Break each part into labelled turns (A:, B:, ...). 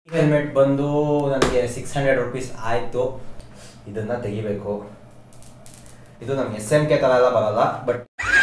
A: helmet ಬಂದು ನನಗೆ six hundred rupees ಆಯಿತು ಇದನ್ನು ತೆಗಿಬೇಕು ಇದು ನಮ್ಗೆ ಎಸ್ ಎಮ್ ಕೆ ಥರ ಎಲ್ಲ ಬರಲ್ಲ ಬಟ್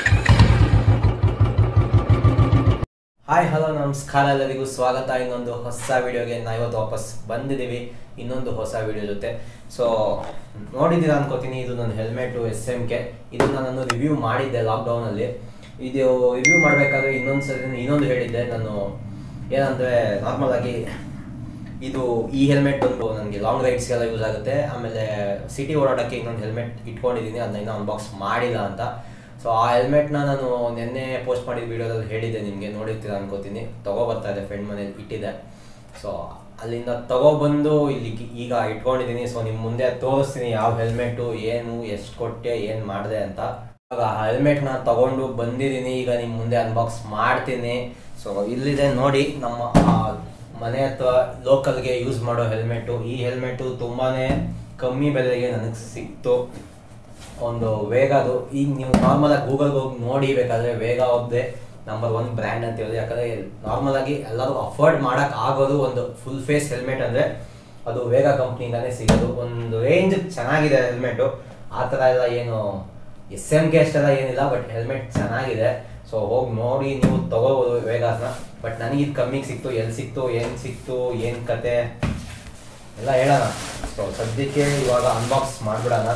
A: ಹಾಯ್ ಹಲೋ ನಮಸ್ಕಾರ ಎಲ್ಲರಿಗೂ ಸ್ವಾಗತ ಇನ್ನೊಂದು ಹೊಸ ವಿಡಿಯೋಗೆ ನಾವು ಇವತ್ತು ವಾಪಸ್ ಬಂದಿದ್ದೀವಿ ಇನ್ನೊಂದು ಹೊಸ ವಿಡಿಯೋ ಜೊತೆ ಸೊ ನೋಡಿದ್ದೀರಾ ಅನ್ಕೋತೀನಿ ಇದು ನನ್ನ ಹೆಲ್ಮೆಟು ಎಸ್ ಎಮ್ ಕೆ ಇದನ್ನ ನಾನು ರಿವ್ಯೂ ಮಾಡಿದ್ದೆ ಲಾಕ್ಡೌನಲ್ಲಿ ಇದು ರಿವ್ಯೂ ಮಾಡಬೇಕಾದ್ರೆ ಇನ್ನೊಂದು ಸರಿ ಇನ್ನೊಂದು ಹೇಳಿದ್ದೆ ನಾನು ಏನಂದರೆ ನಾರ್ಮಲ್ ಆಗಿ ಇದು ಈ ಹೆಲ್ಮೆಟ್ ಬಂದು ನನಗೆ ಲಾಂಗ್ ರೈಡ್ಸ್ಗೆಲ್ಲ ಯೂಸ್ ಆಗುತ್ತೆ ಆಮೇಲೆ ಸಿಟಿ ಓಡಾಟಕ್ಕೆ ಇನ್ನೊಂದು ಹೆಲ್ಮೆಟ್ ಇಟ್ಕೊಂಡಿದ್ದೀನಿ ಅದನ್ನ ಇನ್ನೂ ಅನ್ಬಾಕ್ಸ್ ಮಾಡಿಲ್ಲ ಅಂತ ಸೊ ಆ ಹೆಲ್ಮೆಟ್ನ ನಾನು ನಿನ್ನೆ ಪೋಸ್ಟ್ ಮಾಡಿದ ವಿಡಿಯೋದಲ್ಲಿ ಹೇಳಿದ್ದೆ ನಿಮಗೆ ನೋಡಿರ್ತೀರ ಅನ್ಕೋತೀನಿ ತಗೋಬರ್ತಾ ಇದೆ ಫ್ರೆಂಡ್ ಮನೇಲಿ ಇಟ್ಟಿದೆ ಸೊ ಅಲ್ಲಿಂದ ತಗೊಬಂದು ಇಲ್ಲಿ ಈಗ ಇಟ್ಕೊಂಡಿದ್ದೀನಿ ಸೊ ನಿಮ್ಮ ಮುಂದೆ ತೋರಿಸ್ತೀನಿ ಯಾವ ಹೆಲ್ಮೆಟು ಏನು ಎಷ್ಟು ಕೊಟ್ಟೆ ಏನು ಮಾಡಿದೆ ಅಂತ ಇವಾಗ ಆ ಹೆಲ್ಮೆಟ್ನ ತಗೊಂಡು ಬಂದಿದ್ದೀನಿ ಈಗ ನಿಮ್ಮ ಮುಂದೆ ಅನ್ಬಾಕ್ಸ್ ಮಾಡ್ತೀನಿ ಸೊ ಇಲ್ಲಿದೆ ನೋಡಿ ನಮ್ಮ ಆ ಮನೆ ಅಥವಾ ಲೋಕಲ್ಗೆ ಯೂಸ್ ಮಾಡೋ ಹೆಲ್ಮೆಟು ಈ ಹೆಲ್ಮೆಟು ತುಂಬಾ ಕಮ್ಮಿ ಬೆಲೆಗೆ ನನಗೆ ಸಿಕ್ತು ಒಂದು ವೇಗದು ಈಗ ನೀವು ನಾರ್ಮಲಾಗಿ ಗೂಗಲ್ಗೆ ಹೋಗಿ ನೋಡಿ ಬೇಕಾದ್ರೆ ವೇಗ ಅವ್ರದ್ದೇ ನಂಬರ್ ಒನ್ ಬ್ರ್ಯಾಂಡ್ ಅಂತ ಹೇಳಿ ಯಾಕಂದರೆ ನಾರ್ಮಲ್ ಆಗಿ ಎಲ್ಲರೂ ಅಫೋರ್ಡ್ ಮಾಡೋಕೆ ಆಗೋದು ಒಂದು ಫುಲ್ ಫೇಸ್ ಹೆಲ್ಮೆಟ್ ಅಂದರೆ ಅದು ವೇಗ ಕಂಪ್ನಿಯಿಂದಾನೇ ಸಿಗೋದು ಒಂದು ರೇಂಜ್ ಚೆನ್ನಾಗಿದೆ ಹೆಲ್ಮೆಟು ಆ ಥರ ಎಲ್ಲ ಏನು ಎಸ್ ಎಮ್ ಕೆ ಅಷ್ಟೆಲ್ಲ ಏನಿಲ್ಲ ಬಟ್ ಹೆಲ್ಮೆಟ್ ಚೆನ್ನಾಗಿದೆ ಸೊ ಹೋಗಿ ನೋಡಿ ನೀವು ತಗೋಬೋದು ವೇಗಾಸ್ನ ಬಟ್ ನನಗೆ ಇದು ಕಮ್ಮಿಗೆ ಸಿಕ್ತು ಎಲ್ಲಿ ಸಿಕ್ತು ಏನು ಸಿಕ್ತು ಏನು ಕತೆ ಎಲ್ಲ ಹೇಳೋಣ ಸೊ ಸದ್ಯಕ್ಕೆ ಇವಾಗ ಅನ್ಬಾಕ್ಸ್ ಮಾಡಿಬಿಡೋಣ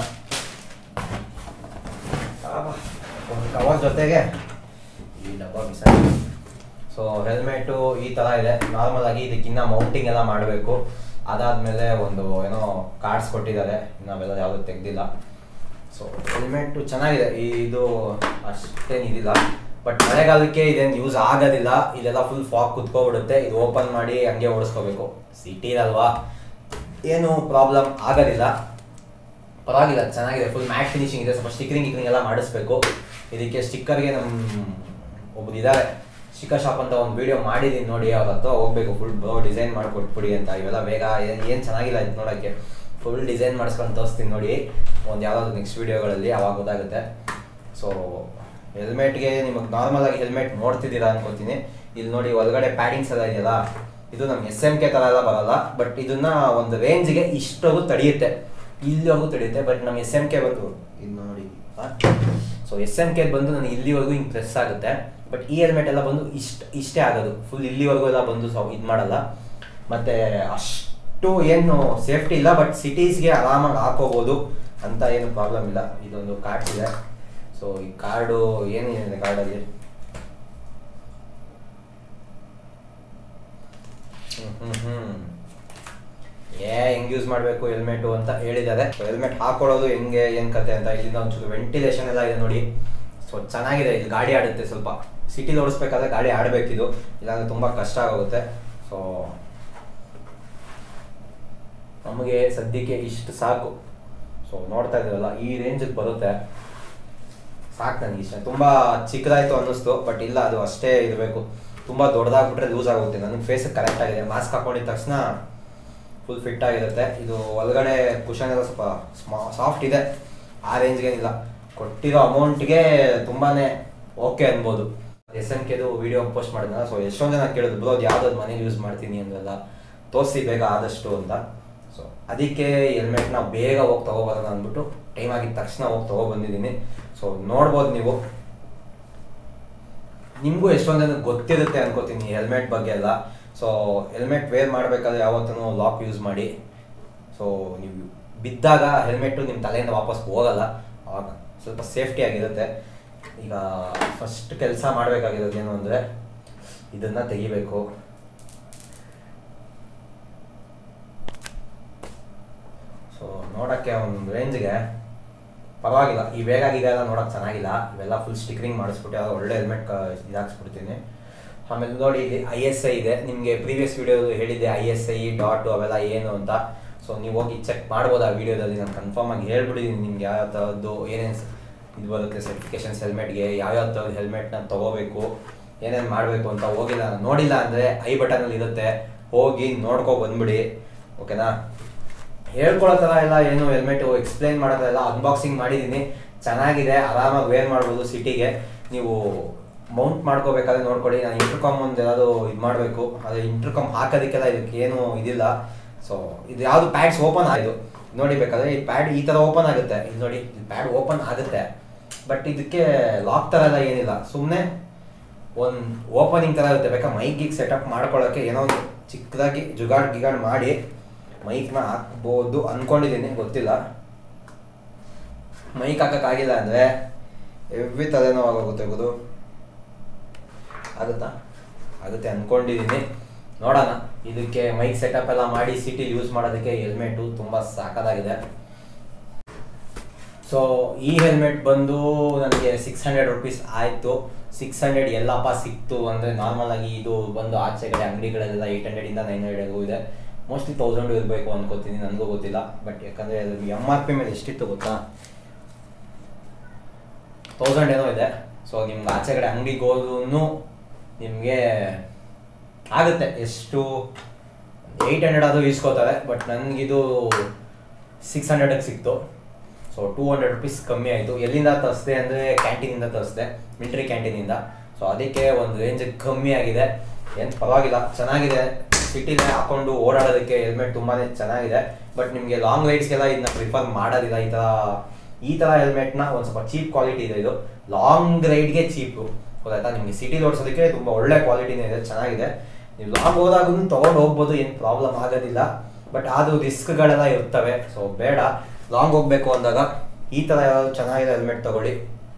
A: ಒಂದು ಕವರ್ ಜೊತೆಗೆ ಈ ಡಬ್ಬ ಬಿಸಾಕಿ ಸೊ ಹೆಲ್ಮೆಟು ಈ ಥರ ಇದೆ ನಾರ್ಮಲ್ ಆಗಿ ಇದಕ್ಕಿನ್ನ ಮೌಂಟಿಂಗ್ ಎಲ್ಲ ಮಾಡಬೇಕು ಅದಾದಮೇಲೆ ಒಂದು ಏನೋ ಕಾರ್ಡ್ಸ್ ಕೊಟ್ಟಿದ್ದಾರೆ ನಾವೆಲ್ಲ ಯಾವುದೂ ತೆಗ್ದಿಲ್ಲ ಸೊ ಹೆಲ್ಮೆಟ್ಟು ಚೆನ್ನಾಗಿದೆ ಇದು ಅಷ್ಟೇನು ಇದಿಲ್ಲ ಬಟ್ ಮಳೆಗಾಲಕ್ಕೆ ಇದೇನು ಯೂಸ್ ಆಗೋದಿಲ್ಲ ಇದೆಲ್ಲ ಫುಲ್ ಫಾಗ್ ಕುತ್ಕೊಬಿಡುತ್ತೆ ಇದು ಓಪನ್ ಮಾಡಿ ಹಂಗೆ ಓಡಿಸ್ಕೋಬೇಕು ಸಿಟಿಲಲ್ವಾ ಏನು ಪ್ರಾಬ್ಲಮ್ ಆಗೋದಿಲ್ಲ ಪರವಾಗಿಲ್ಲ ಚೆನ್ನಾಗಿದೆ ಫುಲ್ ಮ್ಯಾಟ್ ಫಿನಿಶಿಂಗ್ ಇದೆ ಸ್ವಲ್ಪ ಸ್ಟಿಕರಿಂಗ್ ಗಿಕರಿಂಗ್ ಎಲ್ಲ ಮಾಡಿಸ್ಬೇಕು ಇದಕ್ಕೆ ಸ್ಟಿಕ್ಕರ್ಗೆ ನಮ್ಮ ಒಬ್ರು ಇದ್ದಾರೆ ಸ್ಟಿಕ್ಕರ್ ಶಾಪ್ ಅಂತ ಒಂದು ವಿಡಿಯೋ ಮಾಡಿದ್ದೀನಿ ನೋಡಿ ಅವ್ರ ಹತ್ರ ಹೋಗ್ಬೇಕು ಫುಲ್ ಬ್ರೋ ಡಿಸೈನ್ ಮಾಡಿಕೊಟ್ಬಿಡಿ ಅಂತ ಇವೆಲ್ಲ ಬೇಗ ಏನು ಚೆನ್ನಾಗಿಲ್ಲ ಇದು ನೋಡೋಕ್ಕೆ ಫುಲ್ ಡಿಸೈನ್ ಮಾಡಿಸ್ಕೊಂಡು ತೋರಿಸ್ತೀನಿ ನೋಡಿ ಒಂದು ಯಾವುದಾದ್ರು ನೆಕ್ಸ್ಟ್ ವೀಡಿಯೋಗಳಲ್ಲಿ ಅವಾಗ ಗೊತ್ತಾಗುತ್ತೆ ಸೊ ಹೆಲ್ಮೆಟ್ಗೆ ನಿಮಗೆ ನಾರ್ಮಲ್ ಆಗಿ ಹೆಲ್ಮೆಟ್ ನೋಡ್ತಿದ್ದೀರಾ ಅನ್ಕೋತೀನಿ ಇಲ್ಲಿ ನೋಡಿ ಒಳಗಡೆ ಪ್ಯಾಡಿಂಗ್ಸ್ ಎಲ್ಲ ಇದೆಯಲ್ಲ ಇದು ನಮ್ಗೆ ಎಸ್ ಎಮ್ ಕೆ ಥರ ಎಲ್ಲ ಬರಲ್ಲ ಬಟ್ ಇದನ್ನ ಒಂದು ರೇಂಜ್ಗೆ ಇಷ್ಟವರೆಗೂ ತಡೆಯುತ್ತೆ ಇಲ್ಲಿವರೆಗೂ ತಡೆಯುತ್ತೆ ಬಟ್ ನಮ್ಮ ಎಸ್ ಎಮ್ ಕೆ ಬಂದು ಇದು ನೋಡಿ ಸೊ ಎಸ್ ಎಮ್ ಕೆ ಬಂದು ನನಗೆ ಇಲ್ಲಿವರೆಗೂ ಹಿಂಗೆ ಪ್ರೆಸ್ ಆಗುತ್ತೆ ಬಟ್ ಈ ಹೆಲ್ಮೆಟ್ ಎಲ್ಲ ಬಂದು ಇಷ್ಟ ಇಷ್ಟೇ ಆಗೋದು ಫುಲ್ ಇಲ್ಲಿವರೆಗೂ ಎಲ್ಲ ಬಂದು ಸೊ ಇದು ಮಾಡಲ್ಲ ಮತ್ತು ಅಷ್ಟು ಏನು ಸೇಫ್ಟಿ ಇಲ್ಲ ಬಟ್ ಸಿಟೀಸ್ಗೆ ಆರಾಮಾಗಿ ಹಾಕೋಬೋದು ಅಂತ ಏನು ಪ್ರಾಬ್ಲಮ್ ಇಲ್ಲ ಇದೊಂದು ಕಾರ್ಡ್ಸ್ ಇದೆ ಸೊ ಈ ಕಾರ್ಡು ಏನೇನಿದೆ ಕಾರ್ಡಲ್ಲಿ ಹ್ಮ್ ಹ್ಮ್ ಹ್ಮ್ ಏ ಹೆಂಗ್ ಯೂಸ್ ಮಾಡಬೇಕು ಹೆಲ್ಮೆಟು ಅಂತ ಹೇಳಿದ್ದಾರೆ ಹೆಲ್ಮೆಟ್ ಹಾಕೊಳ್ಳೋದು ಹೆಂಗೆ ಏನು ಕತೆ ಅಂತ ಇಲ್ಲಿಂದ ಒಂಚೂರು ವೆಂಟಿಲೇಷನ್ ಎಲ್ಲ ಇದೆ ನೋಡಿ ಸೊ ಚೆನ್ನಾಗಿದೆ ಇಲ್ಲಿ ಗಾಡಿ ಆಡುತ್ತೆ ಸ್ವಲ್ಪ ಸಿಟಿಲಿ ಓಡಿಸ್ಬೇಕಾದ್ರೆ ಗಾಡಿ ಆಡಬೇಕಿದು ಇಲ್ಲಾಂದ್ರೆ ತುಂಬ ಕಷ್ಟ ಆಗೋಗುತ್ತೆ ಸೊ ನಮಗೆ ಸದ್ಯಕ್ಕೆ ಇಷ್ಟು ಸಾಕು ಸೊ ನೋಡ್ತಾ ಇದ್ದೀರಲ್ಲ ಈ ರೇಂಜಿಗೆ ಬರುತ್ತೆ ಸಾಕು ನನಗೆ ಇಷ್ಟ ತುಂಬ ಚಿಕ್ಕದಾಯ್ತು ಅನ್ನಿಸ್ತು ಬಟ್ ಇಲ್ಲ ಅದು ಅಷ್ಟೇ ಇರಬೇಕು ತುಂಬ ದೊಡ್ಡದಾಗ್ಬಿಟ್ರೆ ಲೂಸ್ ಆಗುತ್ತೆ ನನಗೆ ಫೇಸ್ ಕರೆಕ್ಟ್ ಆಗಿದೆ ಮಾಸ್ಕ್ ಹಾಕೊಂಡಿದ ತಕ್ಷಣ ಫುಲ್ ಫಿಟ್ ಆಗಿರುತ್ತೆ ಇದು ಒಳಗಡೆ ಕುಷನ್ ಎಲ್ಲ ಸ್ವಲ್ಪ ಸ್ಮಾ ಸಾಫ್ಟ್ ಇದೆ ಆ ರೇಂಜ್ಗೇನಿಲ್ಲ ಕೊಟ್ಟಿರೋ ಅಮೌಂಟ್ಗೆ ತುಂಬಾ ಓಕೆ ಅನ್ಬೋದು ಎಸ್ ಎಮ್ ಕೆದು ವಿಡಿಯೋ ಪೋಸ್ಟ್ ಮಾಡಿದ್ನಲ್ಲ ಸೊ ಎಷ್ಟೊಂದು ಜನ ಕೇಳಿದ್ರು ಬ್ರೋ ಅದು ಯಾವ್ದಾದ್ರು ಮನೇಲಿ ಯೂಸ್ ಮಾಡ್ತೀನಿ ಅಂದ್ರಲ್ಲ ತೋರಿಸಿ ಬೇಗ ಆದಷ್ಟು ಅಂತ ಸೊ ಅದಕ್ಕೆ ಹೆಲ್ಮೆಟ್ನ ಬೇಗ ಹೋಗಿ ತೊಗೊಬರೋಣ ಅಂದ್ಬಿಟ್ಟು ಟೈಮ್ ಆಗಿದ ತಕ್ಷಣ ಹೋಗಿ ತೊಗೊಬಂದಿದ್ದೀನಿ ಸೊ ನೋಡ್ಬೋದು ನೀವು ನಿಮಗೂ ಎಷ್ಟೊಂದು ಜನ ಗೊತ್ತಿರುತ್ತೆ ಅನ್ಕೋತೀನಿ ಹೆಲ್ಮೆಟ್ ಬಗ್ಗೆ ಎಲ್ಲ ಸೊ ಹೆಲ್ಮೆಟ್ ವೇರ್ ಮಾಡಬೇಕಾದ್ರೆ ಯಾವತ್ತೂ ಲಾಕ್ ಯೂಸ್ ಮಾಡಿ ಸೊ ನೀವು ಬಿದ್ದಾಗ ಹೆಲ್ಮೆಟ್ಟು ನಿಮ್ಮ ತಲೆಯಿಂದ ವಾಪಸ್ ಹೋಗಲ್ಲ ಆವಾಗ ಸ್ವಲ್ಪ ಸೇಫ್ಟಿ ಆಗಿರುತ್ತೆ ಈಗ ಫಸ್ಟ್ ಕೆಲಸ ಮಾಡಬೇಕಾಗಿರೋದು ಏನು ಅಂದರೆ ಇದನ್ನು ತೆಗಿಬೇಕು ಸೊ ನೋಡೋಕ್ಕೆ ಒಂದು ರೇಂಜ್ಗೆ ಪರವಾಗಿಲ್ಲ ಈ ಬೇಗ ಗೀಗ ಎಲ್ಲ ನೋಡೋಕೆ ಚೆನ್ನಾಗಿಲ್ಲ ಇವೆಲ್ಲ ಫುಲ್ ಸ್ಟಿಕರಿಂಗ್ ಮಾಡಿಸ್ಬಿಟ್ಟು ಯಾವುದೋ ಒಳ್ಳೆ ಹೆಲ್ಮೆಟ್ ಇದಾಕ್ಸ್ಬಿಡ್ತೀನಿ ಆಮೇಲೆ ನೋಡಿ ಇಲ್ಲಿ ಐ ಎಸ್ ಐ ಇದೆ ನಿಮಗೆ ಪ್ರೀವಿಯಸ್ ವಿಡಿಯೋ ಹೇಳಿದ್ದೆ ಐ ಎಸ್ ಐ ಡಾಟು ಅವೆಲ್ಲ ಏನು ಅಂತ ಸೊ ನೀವು ಹೋಗಿ ಚೆಕ್ ಮಾಡ್ಬೋದು ಆ ವಿಡಿಯೋದಲ್ಲಿ ನಾನು ಕನ್ಫರ್ಮ್ ಆಗಿ ಹೇಳ್ಬಿಟ್ಟಿದ್ದೀನಿ ನಿಮ್ಗೆ ಯಾವ ಥರದ್ದು ಏನೇನು ಇದು ಬರುತ್ತೆ ಸರ್ಟಿಫಿಕೇಶನ್ಸ್ ಹೆಲ್ಮೆಟ್ಗೆ ಯಾವ್ಯಾವ ಥರದ ಹೆಲ್ಮೆಟ್ನ ತೊಗೋಬೇಕು ಏನೇನು ಮಾಡಬೇಕು ಅಂತ ಹೋಗಿಲ್ಲ ನೋಡಿಲ್ಲ ಅಂದರೆ ಐ ಬಟನಲ್ಲಿ ಇರುತ್ತೆ ಹೋಗಿ ನೋಡ್ಕೊ ಬಂದ್ಬಿಡಿ ಓಕೆನಾ ಹೇಳ್ಕೊಳ್ಳೋ ಥರ ಎಲ್ಲ ಏನು ಹೆಲ್ಮೆಟ್ ಎಕ್ಸ್ಪ್ಲೈನ್ ಮಾಡೋದೆಲ್ಲ ಅನ್ಬಾಕ್ಸಿಂಗ್ ಮಾಡಿದ್ದೀನಿ ಚೆನ್ನಾಗಿದೆ ಆರಾಮಾಗಿ ವೇರ್ ಮಾಡ್ಬೋದು ಸಿಟಿಗೆ ನೀವು ಮೌಂಟ್ ಮಾಡ್ಕೋಬೇಕಾದ್ರೆ ನೋಡ್ಕೊಳ್ಳಿ ನಾನು ಇಂಟರ್ಕಾಮ್ ಒಂದು ಯಾವುದು ಇದು ಮಾಡಬೇಕು ಅದೇ ಇಂಟರ್ಕಾಮ್ ಹಾಕೋದಕ್ಕೆಲ್ಲ ಇದಕ್ಕೆ ಏನು ಇದಿಲ್ಲ ಸೊ ಇದು ಯಾವುದು ಪ್ಯಾಡ್ಸ್ ಓಪನ್ ಆಯಿತು ನೋಡಿ ಬೇಕಾದ್ರೆ ಈ ಪ್ಯಾಡ್ ಈ ಥರ ಓಪನ್ ಆಗುತ್ತೆ ಇದು ನೋಡಿ ಈ ಪ್ಯಾಡ್ ಓಪನ್ ಆಗುತ್ತೆ ಬಟ್ ಇದಕ್ಕೆ ಲಾಕ್ ಥರ ಎಲ್ಲ ಏನಿಲ್ಲ ಸುಮ್ಮನೆ ಒಂದು ಓಪನಿಂಗ್ ಥರ ಇರುತ್ತೆ ಬೇಕಾ ಮೈಕಿಗೆ ಸೆಟಪ್ ಮಾಡ್ಕೊಳ್ಳೋಕ್ಕೆ ಏನೋ ಒಂದು ಚಿಕ್ಕದಾಗಿ ಜುಗಾಡ್ ಗಿಗಾಡ್ ಮಾಡಿ ಮೈಕ್ನ ಹಾಕ್ಬೋದು ಅಂದ್ಕೊಂಡಿದ್ದೀನಿ ಗೊತ್ತಿಲ್ಲ ಮೈಕ್ ಹಾಕೋಕ್ಕಾಗಿಲ್ಲ ಅಂದರೆ ಎವ್ರಿ ತಲೆನೋವಾಗೋಗುತ್ತೆ ಗೊತ್ತು ಆಗುತ್ತಾ ಆಗುತ್ತೆ ಅಂದ್ಕೊಂಡಿದ್ದೀನಿ ನೋಡೋಣ ಇದಕ್ಕೆ ಮೈಕ್ ಸೆಟಪ್ ಎಲ್ಲ ಮಾಡಿ ಸಿಟಿ ಯೂಸ್ ಮಾಡೋದಕ್ಕೆ ಹೆಲ್ಮೆಟು ತುಂಬ ಸಾಕಾಗಿದೆ ಸೊ ಈ ಹೆಲ್ಮೆಟ್ ಬಂದು ನನಗೆ ಸಿಕ್ಸ್ ಹಂಡ್ರೆಡ್ ರುಪೀಸ್ ಆಯಿತು ಸಿಕ್ಸ್ ಹಂಡ್ರೆಡ್ ಎಲ್ಲಪ್ಪ ಸಿಕ್ತು ಅಂದರೆ ನಾರ್ಮಲ್ ಆಗಿ ಇದು ಬಂದು ಆಚೆ ಕಡೆ ಅಂಗಡಿಗಳೆಲ್ಲ ಏಯ್ಟ್ ಹಂಡ್ರೆಡಿಂದ ನೈನ್ ಹಂಡ್ರೆಡ್ಗೂ ಇದೆ ಮೋಸ್ಟ್ಲಿ ತೌಸಂಡ್ ಇರಬೇಕು ಅನ್ಕೋತೀನಿ ನನಗೂ ಗೊತ್ತಿಲ್ಲ ಬಟ್ ಯಾಕಂದರೆ ಅದು ಎಮ್ ಆರ್ ಪಿ ಮೇಲೆ ಎಷ್ಟಿತ್ತು ಗೊತ್ತಾ ತೌಸಂಡ್ ಏನೋ ಇದೆ ಸೊ ನಿಮ್ಗೆ ಆಚೆ ಕಡೆ ಅಂಗಡಿಗೆ ಹೋದ್ರೂ ನಿಮಗೆ ಆಗುತ್ತೆ ಎಷ್ಟು ಏಯ್ಟ್ ಹಂಡ್ರೆಡ್ ಆದರೂ ಇಸ್ಕೋತಾರೆ ಬಟ್ ನನಗಿದು ಸಿಕ್ಸ್ ಹಂಡ್ರೆಡಿಗೆ ಸಿಕ್ತು ಸೊ ಟೂ ಹಂಡ್ರೆಡ್ ರುಪೀಸ್ ಕಮ್ಮಿ ಆಯಿತು ಎಲ್ಲಿಂದ ತರಿಸ್ದೆ ಅಂದರೆ ಕ್ಯಾಂಟೀನಿಂದ ತರಿಸ್ದೆ ಮಿಲ್ಟ್ರಿ ಕ್ಯಾಂಟೀನಿಂದ ಸೊ ಅದಕ್ಕೆ ಒಂದು ರೇಂಜಿಗೆ ಕಮ್ಮಿ ಆಗಿದೆ ಏನು ಪರವಾಗಿಲ್ಲ ಚೆನ್ನಾಗಿದೆ ಸಿಟಿಲೇ ಹಾಕೊಂಡು ಓಡಾಡೋದಕ್ಕೆ ಹೆಲ್ಮೆಟ್ ತುಂಬಾ ಚೆನ್ನಾಗಿದೆ ಬಟ್ ನಿಮಗೆ ಲಾಂಗ್ ರೈಡ್ಸ್ಗೆಲ್ಲ ಇದನ್ನ ಪ್ರಿಫರ್ ಮಾಡೋದಿಲ್ಲ ಈ ಥರ ಈ ಥರ ಹೆಲ್ಮೆಟ್ನ ಒಂದು ಸ್ವಲ್ಪ ಚೀಪ್ ಕ್ವಾಲಿಟಿ ಇದೆ ಇದು ಲಾಂಗ್ ರೈಡ್ಗೆ ಚೀಪು ಗೊತ್ತಾಯ್ತಾ ನಿಮಗೆ ಸಿಟಿ ಓಡಿಸೋದಕ್ಕೆ ತುಂಬ ಒಳ್ಳೆ ಕ್ವಾಲಿಟಿನೇ ಇದೆ ಚೆನ್ನಾಗಿದೆ ನೀವು ಲಾಂಗ್ ಹೋದಾಗೂ ತೊಗೊಂಡು ಹೋಗ್ಬೋದು ಏನು ಪ್ರಾಬ್ಲಮ್ ಆಗೋದಿಲ್ಲ ಬಟ್ ಅದು ರಿಸ್ಕ್ಗಳೆಲ್ಲ ಇರ್ತವೆ ಸೊ ಬೇಡ ಲಾಂಗ್ ಹೋಗ್ಬೇಕು ಅಂದಾಗ ಈ ಥರ ಯಾವ್ದಾದ್ರು ಚೆನ್ನಾಗಿದೆ ಹೆಲ್ಮೆಟ್ ತಗೊಳ್ಳಿ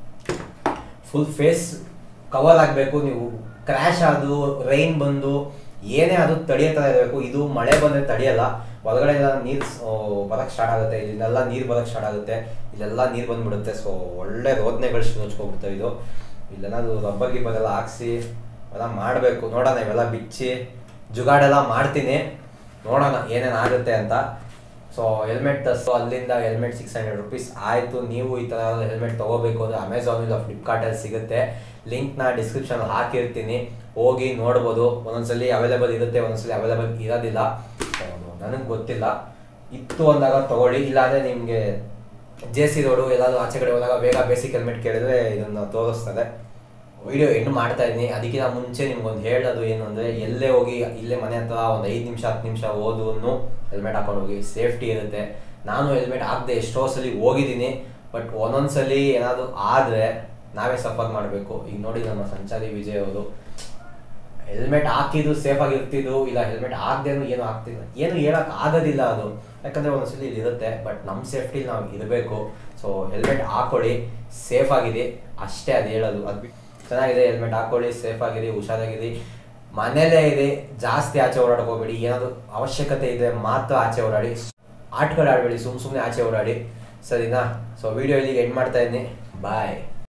A: ಫುಲ್ ಫೇಸ್ ಕವರ್ ಆಗಬೇಕು ನೀವು ಕ್ರ್ಯಾಶ್ ಆದು ರೈನ್ ಬಂದು ಏನೇ ಅದು ತಡೆಯೋ ಥರ ಇರಬೇಕು ಇದು ಮಳೆ ಬಂದರೆ ತಡೆಯಲ್ಲ ಒಳಗಡೆ ಎಲ್ಲ ನೀರು ಬರಕ್ಕೆ ಸ್ಟಾರ್ಟ್ ಆಗುತ್ತೆ ಇಲ್ಲೆಲ್ಲ ನೀರು ಬರಕ್ಕೆ ಸ್ಟಾರ್ಟ್ ಆಗುತ್ತೆ ಇಲ್ಲೆಲ್ಲ ನೀರು ಬಂದ್ಬಿಡುತ್ತೆ ಸೊ ಒಳ್ಳೆ ರೋದನೆಗಳು ಸೋಚ್ಕೊಬಿಡ್ತವೆ ಇದು ಇಲ್ಲೇನಾದ್ರು ರಬ್ಬರ್ ಗಿಬ್ಬರ್ ಎಲ್ಲ ಹಾಕ್ಸಿ ಎಲ್ಲ ಮಾಡಬೇಕು ನೋಡೋಣ ಇವೆಲ್ಲ ಬಿಚ್ಚಿ ಜುಗಾಡೆಲ್ಲ ಮಾಡ್ತೀನಿ ನೋಡೋಣ ಏನೇನು ಆಗುತ್ತೆ ಅಂತ ಸೊ ಹೆಲ್ಮೆಟ್ ತರಿಸು ಅಲ್ಲಿಂದ ಹೆಲ್ಮೆಟ್ ಸಿಕ್ಸ್ ಹಂಡ್ರೆಡ್ ರುಪೀಸ್ ಆಯಿತು ನೀವು ಈ ಥರ ಹೆಲ್ಮೆಟ್ ತೊಗೋಬೇಕು ಅಂದರೆ ಅಮೆಝಾನ್ ಇಲ್ಲ ಫ್ಲಿಪ್ಕಾರ್ಟಲ್ಲಿ ಸಿಗುತ್ತೆ ಲಿಂಕ್ನ ಡಿಸ್ಕ್ರಿಪ್ಷನ್ ಹಾಕಿರ್ತೀನಿ ಹೋಗಿ ನೋಡ್ಬೋದು ಒಂದೊಂದ್ಸಲಿ ಅವೈಲೇಬಲ್ ಇರುತ್ತೆ ಒಂದೊಂದ್ಸಲಿ ಅವೈಲೇಬಲ್ ಇರೋದಿಲ್ಲ ನನಗೆ ಗೊತ್ತಿಲ್ಲ ಇತ್ತು ಅಂದಾಗ ತಗೊಳ್ಳಿ ಇಲ್ಲಾಂದರೆ ನಿಮಗೆ ಜೆ ಸಿ ರೋಡು ಎಲ್ಲಾದರೂ ಆಚೆ ಕಡೆ ಹೋದಾಗ ಬೇಗ ಬೇಸಿಕ್ ಹೆಲ್ಮೆಟ್ ಕೇಳಿದ್ರೆ ಇದನ್ನು ತೋರಿಸ್ತದೆ ವಿಡಿಯೋ ಎಂಡ್ ಮಾಡ್ತಾ ಇದ್ದೀನಿ ಅದಕ್ಕಿಂತ ಮುಂಚೆ ನಿಮ್ಗೊಂದು ಹೇಳೋದು ಏನು ಅಂದರೆ ಎಲ್ಲೇ ಹೋಗಿ ಇಲ್ಲೇ ಮನೆ ಹತ್ರ ಒಂದು ಐದು ನಿಮಿಷ ಹತ್ತು ನಿಮಿಷ ಹೋದ್ರೂ ಹೆಲ್ಮೆಟ್ ಹಾಕೊಂಡು ಹೋಗಿ ಸೇಫ್ಟಿ ಇರುತ್ತೆ ನಾನು ಹೆಲ್ಮೆಟ್ ಹಾಕದೆ ಎಷ್ಟೋ ಸಲ ಹೋಗಿದ್ದೀನಿ ಬಟ್ ಒಂದೊಂದ್ಸಲಿ ಏನಾದರೂ ಆದರೆ ನಾವೇ ಸಫರ್ ಮಾಡಬೇಕು ಈಗ ನೋಡಿ ನಮ್ಮ ಸಂಚಾರಿ ವಿಜಯ್ ಅವರು ಹೆಲ್ಮೆಟ್ ಹಾಕಿದ್ದು ಸೇಫ್ ಆಗಿರ್ತಿದ್ದು ಇಲ್ಲ ಹೆಲ್ಮೆಟ್ ಹಾಕ್ದೇನು ಏನು ಆಗ್ತಿಲ್ಲ ಏನು ಹೇಳಕ್ ಆಗೋದಿಲ್ಲ ಅದು ಯಾಕಂದ್ರೆ ಒಂದೊಂದ್ಸಲಿ ಇದು ಇರುತ್ತೆ ಬಟ್ ನಮ್ಮ ಸೇಫ್ಟಿ ನಾವು ಇರಬೇಕು ಸೊ ಹೆಲ್ಮೆಟ್ ಹಾಕೊಳ್ಳಿ ಸೇಫ್ ಆಗಿದೆ ಅಷ್ಟೇ ಅದು ಹೇಳೋದು ಅದು ಬಿಟ್ಟು ಚೆನ್ನಾಗಿದೆ ಹೆಲ್ಮೆಟ್ ಹಾಕೊಳ್ಳಿ ಸೇಫ್ ಆಗಿರಿ ಹುಷಾರಾಗಿರಿ ಮನೇಲೇ ಇದೆ ಜಾಸ್ತಿ ಆಚೆ ಓಡಾಡಕ್ ಹೋಗ್ಬೇಡಿ ಏನಾದ್ರು ಅವಶ್ಯಕತೆ ಇದೆ ಮಾತ್ರ ಆಚೆ ಓಡಾಡಿ ಆಟಗಳು ಆಡಬೇಡಿ ಸುಮ್ ಸುಮ್ಮನೆ ಆಚೆ ಓಡಾಡಿ ಸರಿನಾ ಸೊ ವಿಡಿಯೋ ಇಲ್ಲಿಗೆ ಎಂಡ್ ಮಾಡ್ತಾ ಇದ್ದೀನಿ ಬಾಯ್